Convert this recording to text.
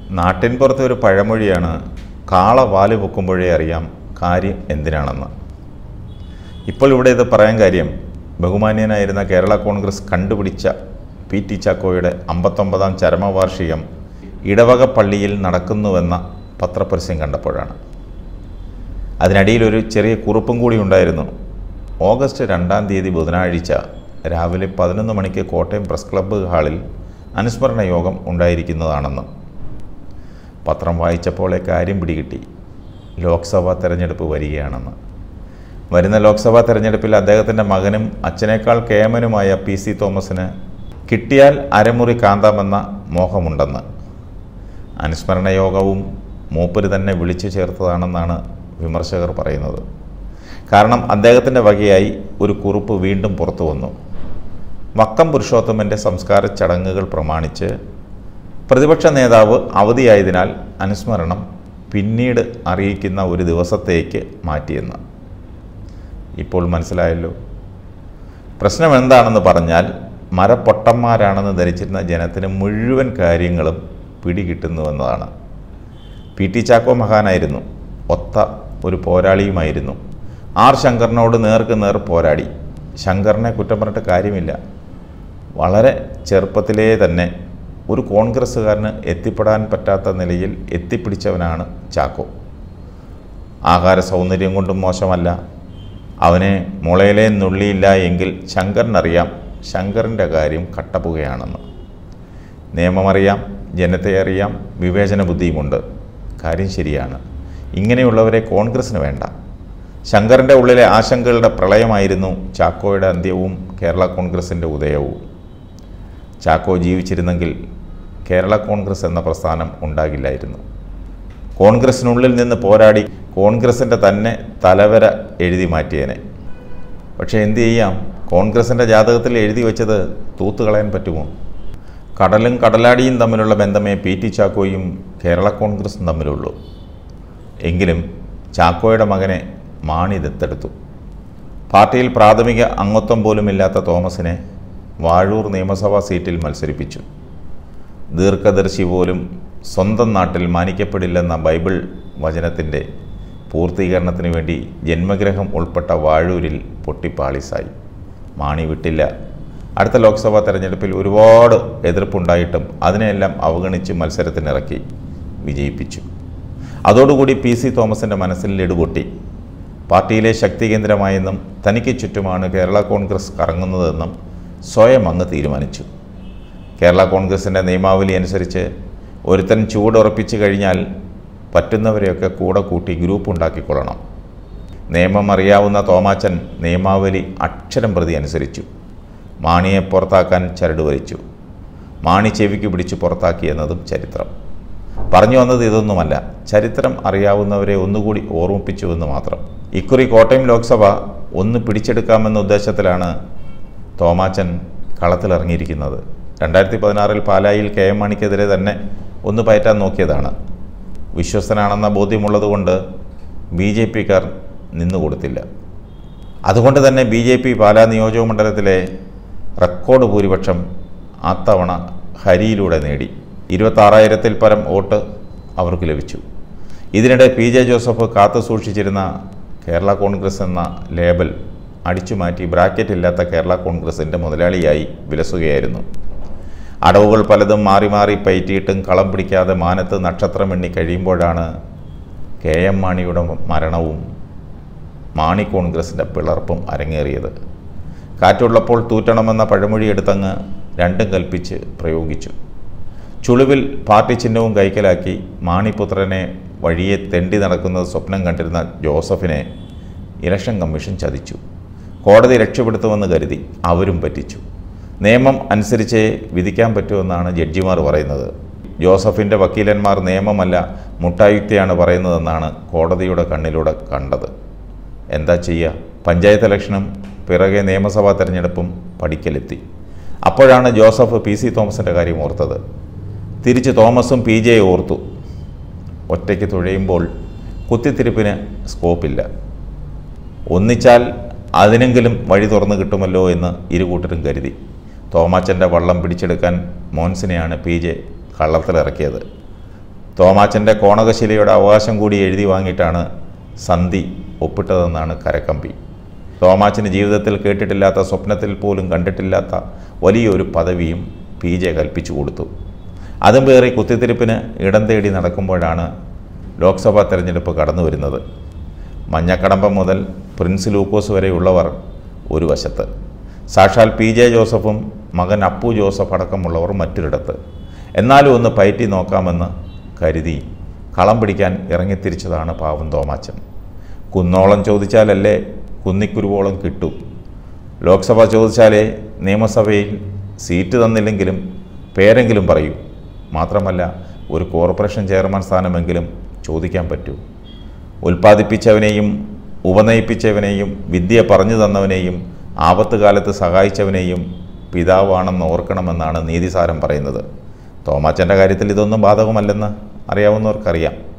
നാട്ടിൻപുറത്തെ ഒരു പഴമൊഴിയാണ് കാള വാല് പൊക്കുമ്പോഴേ അറിയാം കാര്യം എന്തിനാണെന്ന് ഇപ്പോൾ ഇവിടെ ഇത് പറയാൻ കാര്യം ബഹുമാന്യനായിരുന്ന കേരള കോൺഗ്രസ് കണ്ടുപിടിച്ച പി ടി ചാക്കോയുടെ അമ്പത്തൊമ്പതാം ചരമവാർഷികം ഇടവക പള്ളിയിൽ നടക്കുന്നുവെന്ന പത്രപരസ്യം കണ്ടപ്പോഴാണ് അതിനടിയിൽ ഒരു ചെറിയ കുറിപ്പും കൂടി ഉണ്ടായിരുന്നു ഓഗസ്റ്റ് രണ്ടാം തീയതി ബുധനാഴ്ച രാവിലെ പതിനൊന്ന് മണിക്ക് കോട്ടയം പ്രസ് ക്ലബ്ബ് ഹാളിൽ അനുസ്മരണ യോഗം ഉണ്ടായിരിക്കുന്നതാണെന്ന് പത്രം വായിച്ചപ്പോളെ കാര്യം പിടികിട്ടി ലോക്സഭാ തെരഞ്ഞെടുപ്പ് വരികയാണെന്ന് വരുന്ന ലോക്സഭാ തെരഞ്ഞെടുപ്പിൽ അദ്ദേഹത്തിൻ്റെ മകനും അച്ഛനേക്കാൾ കേമനുമായ പി സി തോമസിന് കിട്ടിയാൽ അരമുറി കാന്താമെന്ന മോഹമുണ്ടെന്ന് അനുസ്മരണ യോഗവും മൂപ്പര് തന്നെ വിളിച്ചു ചേർത്തതാണെന്നാണ് വിമർശകർ പറയുന്നത് കാരണം അദ്ദേഹത്തിൻ്റെ വകയായി ഒരു കുറിപ്പ് വീണ്ടും പുറത്തു വന്നു വക്കം പുരുഷോത്തമൻ്റെ സംസ്കാര ചടങ്ങുകൾ പ്രമാണിച്ച് പ്രതിപക്ഷ നേതാവ് അവധിയായതിനാൽ അനുസ്മരണം പിന്നീട് അറിയിക്കുന്ന ഒരു ദിവസത്തേക്ക് മാറ്റിയെന്ന് ഇപ്പോൾ മനസ്സിലായല്ലോ പ്രശ്നം എന്താണെന്ന് പറഞ്ഞാൽ മരപ്പൊട്ടന്മാരാണെന്ന് ധരിച്ചിരുന്ന ജനത്തിന് മുഴുവൻ കാര്യങ്ങളും പിടികിട്ടുന്നുവെന്നതാണ് പി ടി ചാക്കോ മഹാനായിരുന്നു ഒത്ത ഒരു പോരാളിയുമായിരുന്നു ആർ ശങ്കറിനോട് നേർക്ക് നേർ പോരാടി ശങ്കറിനെ കുറ്റം പറഞ്ഞിട്ട് കാര്യമില്ല വളരെ ചെറുപ്പത്തിലേ തന്നെ ഒരു കോൺഗ്രസ്സുകാരന് എത്തിപ്പെടാൻ പറ്റാത്ത നിലയിൽ എത്തിപ്പിടിച്ചവനാണ് ചാക്കോ ആഹാര സൗന്ദര്യം കൊണ്ടും മോശമല്ല അവനെ മുളയിലെ നുള്ളിയില്ല എങ്കിൽ ശങ്കറിനറിയാം ശങ്കറിൻ്റെ കാര്യം കട്ടപ്പുകയാണെന്ന് നിയമമറിയാം ജനത്തെ അറിയാം വിവേചന ബുദ്ധിയുമുണ്ട് കാര്യം ശരിയാണ് ഇങ്ങനെയുള്ളവരെ കോൺഗ്രസ്സിന് വേണ്ട ശങ്കറിൻ്റെ ഉള്ളിലെ ആശങ്കകളുടെ പ്രളയമായിരുന്നു ചാക്കോയുടെ അന്ത്യവും കേരള കോൺഗ്രസിൻ്റെ ഉദയവും ചാക്കോ ജീവിച്ചിരുന്നെങ്കിൽ കേരള കോൺഗ്രസ് എന്ന പ്രസ്ഥാനം ഉണ്ടാകില്ലായിരുന്നു കോൺഗ്രസിനുള്ളിൽ നിന്ന് പോരാടി കോൺഗ്രസിൻ്റെ തന്നെ തലവര എഴുതി മാറ്റിയേനെ പക്ഷേ എന്തു ചെയ്യാം കോൺഗ്രസിൻ്റെ ജാതകത്തിൽ എഴുതി വെച്ചത് തൂത്തുകളയാൻ പറ്റുമോ കടലും കടലാടിയും തമ്മിലുള്ള ബന്ധമേ പി ടി ചാക്കോയും കേരള കോൺഗ്രസും തമ്മിലുള്ളൂ എങ്കിലും ചാക്കോയുടെ മകനെ മാണി ദത്തെടുത്തു പാർട്ടിയിൽ പ്രാഥമിക അംഗത്വം പോലുമില്ലാത്ത തോമസിനെ വാഴൂർ നിയമസഭാ സീറ്റിൽ മത്സരിപ്പിച്ചു ദീർഘദർശി പോലും സ്വന്തം നാട്ടിൽ മാനിക്കപ്പെടില്ലെന്ന ബൈബിൾ വചനത്തിൻ്റെ പൂർത്തീകരണത്തിന് വേണ്ടി ജന്മഗ്രഹം ഉൾപ്പെട്ട വാഴൂരിൽ പൊട്ടിപ്പാളിസായി മാണി വിട്ടില്ല അടുത്ത ലോക്സഭാ തെരഞ്ഞെടുപ്പിൽ ഒരുപാട് എതിർപ്പുണ്ടായിട്ടും അതിനെയെല്ലാം അവഗണിച്ച് മത്സരത്തിനിറക്കി വിജയിപ്പിച്ചു അതോടുകൂടി പി സി തോമസിൻ്റെ മനസ്സിൽ ലടുപൊട്ടി പാർട്ടിയിലെ ശക്തി കേന്ദ്രമായെന്നും തനിക്ക് ചുറ്റുമാണ് കേരള കോൺഗ്രസ് കറങ്ങുന്നതെന്നും സ്വയം അങ്ങ് തീരുമാനിച്ചു കേരള കോൺഗ്രസിൻ്റെ നിയമാവലി അനുസരിച്ച് ഒരുത്തൻ ചൂടുറപ്പിച്ചു കഴിഞ്ഞാൽ പറ്റുന്നവരെയൊക്കെ കൂടെ കൂട്ടി ഗ്രൂപ്പ് ഉണ്ടാക്കിക്കൊള്ളണം നിയമം അറിയാവുന്ന തോമാച്ചൻ നിയമാവലി അക്ഷരം പ്രതി അനുസരിച്ചു മാണിയെ പുറത്താക്കാൻ ചരട് വലിച്ചു മാണി ചെവിക്ക് പിടിച്ച് പുറത്താക്കി എന്നതും ചരിത്രം പറഞ്ഞു വന്നത് ഇതൊന്നുമല്ല ചരിത്രം അറിയാവുന്നവരെ ഒന്നുകൂടി ഓർമ്മിപ്പിച്ചുവെന്ന് മാത്രം ഇക്കുറി കോട്ടയം ലോക്സഭ ഒന്ന് പിടിച്ചെടുക്കാമെന്ന ഉദ്ദേശത്തിലാണ് തോമാച്ചൻ കളത്തിലിറങ്ങിയിരിക്കുന്നത് രണ്ടായിരത്തി പതിനാറിൽ പാലായിൽ കെ എം മാണിക്കെതിരെ തന്നെ ഒന്ന് പയറ്റാൻ നോക്കിയതാണ് വിശ്വസ്തനാണെന്ന ബോധ്യമുള്ളതുകൊണ്ട് ബി ജെ പിക്കാർ നിന്നുകൊടുത്തില്ല അതുകൊണ്ട് തന്നെ ബി ജെ പി പാലാ നിയോജകമണ്ഡലത്തിലെ റെക്കോർഡ് ഭൂരിപക്ഷം അത്തവണ ഹരിയിലൂടെ നേടി ഇരുപത്താറായിരത്തിൽ പരം വോട്ട് അവർക്ക് ലഭിച്ചു ഇതിനിടെ പി ജെ ജോസഫ് കാത്തു സൂക്ഷിച്ചിരുന്ന കേരള കോൺഗ്രസ് എന്ന ലേബൽ അടിച്ചുമാറ്റി ബ്രാക്കറ്റ് ഇല്ലാത്ത കേരള കോൺഗ്രസിൻ്റെ മുതലാളിയായി വിലസുകയായിരുന്നു അടവുകൾ പലതും മാറി മാറി പയറ്റിയിട്ടും കളം പിടിക്കാതെ മാനത്ത് നക്ഷത്രം എണ്ണി കഴിയുമ്പോഴാണ് കെ എം മാണിയുടെ മരണവും മാണി കോൺഗ്രസിൻ്റെ പിളർപ്പും അരങ്ങേറിയത് കാറ്റുള്ളപ്പോൾ തൂറ്റണമെന്ന പഴമൊഴി എടുത്തങ്ങ് രണ്ടും കൽപ്പിച്ച് പ്രയോഗിച്ചു ചുളിവിൽ പാർട്ടി ചിഹ്നവും കൈക്കലാക്കി മാണിപുത്രനെ വഴിയെ തെണ്ടി നടക്കുന്നത് സ്വപ്നം കണ്ടിരുന്ന ജോസഫിനെ ഇലക്ഷൻ കമ്മീഷൻ ചതിച്ചു കോടതി രക്ഷപ്പെടുത്തുമെന്ന് കരുതി അവരും പറ്റിച്ചു നിയമം അനുസരിച്ചേ വിധിക്കാൻ പറ്റുമെന്നാണ് ജഡ്ജിമാർ പറയുന്നത് ജോസഫിൻ്റെ വക്കീലന്മാർ നിയമമല്ല മുട്ടായുക്തിയാണ് പറയുന്നതെന്നാണ് കോടതിയുടെ കണ്ണിലൂടെ കണ്ടത് എന്താ ചെയ്യുക പഞ്ചായത്ത് ഇലക്ഷനും പിറകെ നിയമസഭാ തെരഞ്ഞെടുപ്പും പഠിക്കലെത്തി അപ്പോഴാണ് ജോസഫ് പി സി തോമസിൻ്റെ കാര്യം ഓർത്തത് തിരിച്ച് തോമസും പി ജെ ഓർത്തു ഒറ്റയ്ക്ക് തുഴയുമ്പോൾ കുത്തിത്തിരിപ്പിന് സ്കോപ്പില്ല ഒന്നിച്ചാൽ അതിനെങ്കിലും വഴി തുറന്നു കിട്ടുമല്ലോ എന്ന് ഇരുകൂട്ടരും കരുതി തോമാച്ചൻ്റെ വള്ളം പിടിച്ചെടുക്കാൻ മോൻസിനെയാണ് പി ജെ കള്ളത്തിലിറക്കിയത് തോമാച്ചൻ്റെ കോണകശിലയുടെ അവകാശം കൂടി എഴുതി വാങ്ങിയിട്ടാണ് സന്ധി ഒപ്പിട്ടതെന്നാണ് കരക്കമ്പി തോമാച്ചന് ജീവിതത്തിൽ കേട്ടിട്ടില്ലാത്ത സ്വപ്നത്തിൽ പോലും കണ്ടിട്ടില്ലാത്ത വലിയൊരു പദവിയും പി ജെ കൽപ്പിച്ചു കൊടുത്തു അതും പേറി കുത്തിത്തിരിപ്പിന് ഇടം തേടി നടക്കുമ്പോഴാണ് ലോക്സഭാ തെരഞ്ഞെടുപ്പ് കടന്നു വരുന്നത് മഞ്ഞക്കടമ്പം മുതൽ പ്രിൻസ് ലൂക്കോസ് വരെയുള്ളവർ ഒരു വശത്ത് സാക്ഷാൽ പി ജെ ജോസഫും മകൻ അപ്പു ജോസഫ് അടക്കമുള്ളവർ മറ്റൊരിടത്ത് എന്നാലും ഒന്ന് പയറ്റി നോക്കാമെന്ന് കരുതി കളം പിടിക്കാൻ ഇറങ്ങിത്തിരിച്ചതാണ് പാവം തോമാച്ചൻ കുന്നോളം ചോദിച്ചാലല്ലേ കുന്നിക്കുരുവോളം കിട്ടൂ ലോക്സഭ ചോദിച്ചാലേ നിയമസഭയിൽ സീറ്റ് തന്നില്ലെങ്കിലും പേരെങ്കിലും പറയൂ മാത്രമല്ല ഒരു കോർപ്പറേഷൻ ചെയർമാൻ സ്ഥാനമെങ്കിലും ചോദിക്കാൻ പറ്റൂ ഉൽപ്പാദിപ്പിച്ചവനെയും ഉപനയിപ്പിച്ചവനെയും വിദ്യ പറഞ്ഞു തന്നവനെയും ആപത്ത് കാലത്ത് സഹായിച്ചവനെയും പിതാവാണെന്ന് ഓർക്കണമെന്നാണ് നീതിസാരം പറയുന്നത് തോമാച്ചൻ്റെ കാര്യത്തിൽ ഇതൊന്നും ബാധകമല്ലെന്ന് അറിയാവുന്നവർക്കറിയാം